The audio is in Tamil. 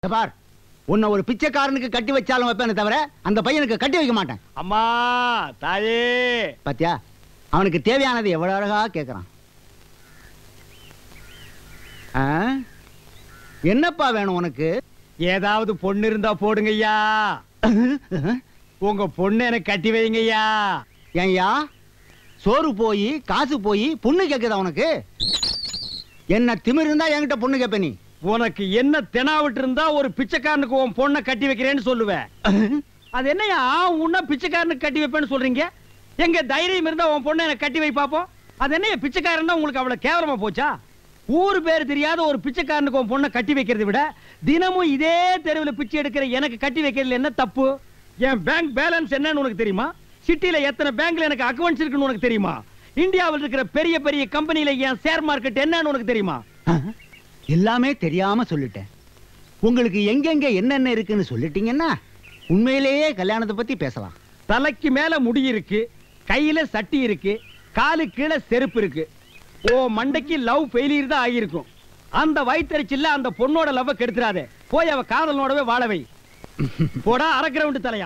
இங்க பார் உன்னை ஒரு பிச்சைக்காரனுக்கு கட்டி வச்சாலும் வைப்பேனே தவிர அந்த பையனுக்கு கட்டி வைக்க மாட்டேன் அம்மா தாயே பாத்தியா அவனுக்கு தேவையானது எவ்வளவு அழகா கேக்குறான் ஆ? என்னப்பா வேணும் உனக்கு ஏதாவது பொண்ணு இருந்தா போடுங்கய்யா உங்க பொண்ணு எனக்கு கட்டி வைங்கய்யா ஏன்யா சோறு போய் காசு போய் பொண்ணு கேக்குதா உனக்கு என்ன திமிர் இருந்தா என்கிட்ட பொண்ணு கேப்ப நீ உனக்கு என்ன தெனாவிட்டு இருந்தா ஒரு பிச்சைக்காரனுக்கு உன் பொண்ணை கட்டி வைக்கிறேன்னு சொல்லுவேன் அது என்னய்யா உன்ன பிச்சைக்காரனுக்கு கட்டி வைப்பேன்னு சொல்றீங்க எங்க தைரியம் இருந்தா உன் பொண்ணை எனக்கு கட்டி வை பாப்போம் அது என்னய்யா பிச்சைக்காரன்னா உங்களுக்கு அவ்வளவு கேவலமா போச்சா ஊர் பேர் தெரியாத ஒரு பிச்சைக்காரனுக்கு உன் பொண்ணை கட்டி வைக்கிறதை விட தினமும் இதே தெருவில் பிச்சை எடுக்கிற எனக்கு கட்டி வைக்கிறதுல என்ன தப்பு என் பேங்க் பேலன்ஸ் என்னன்னு உனக்கு தெரியுமா சிட்டில எத்தனை பேங்க்ல எனக்கு அக்கவுண்ட்ஸ் இருக்குன்னு உனக்கு தெரியுமா இந்தியாவில் இருக்கிற பெரிய பெரிய கம்பெனில என் ஷேர் மார்க்கெட் என்னன்னு உனக்கு தெரியுமா எல்லாமே தெரியாம சொல்லிட்டேன் உங்களுக்கு எங்கெங்க என்னென்ன இருக்குன்னு சொல்லிட்டீங்கன்னா உண்மையிலேயே கல்யாணத்தை பத்தி பேசலாம் தலைக்கு மேல முடி இருக்கு கையில சட்டி இருக்கு காலு கீழே செருப்பு இருக்கு ஓ மண்டைக்கு லவ் ஃபெயிலியர் தான் ஆகியிருக்கும் அந்த வயிற்றுச்சில்ல அந்த பொண்ணோட லவ் கெடுத்துறாதே போய் அவ காதலனோடவே வாழவை போடா அரை கிரவுண்ட் தலையா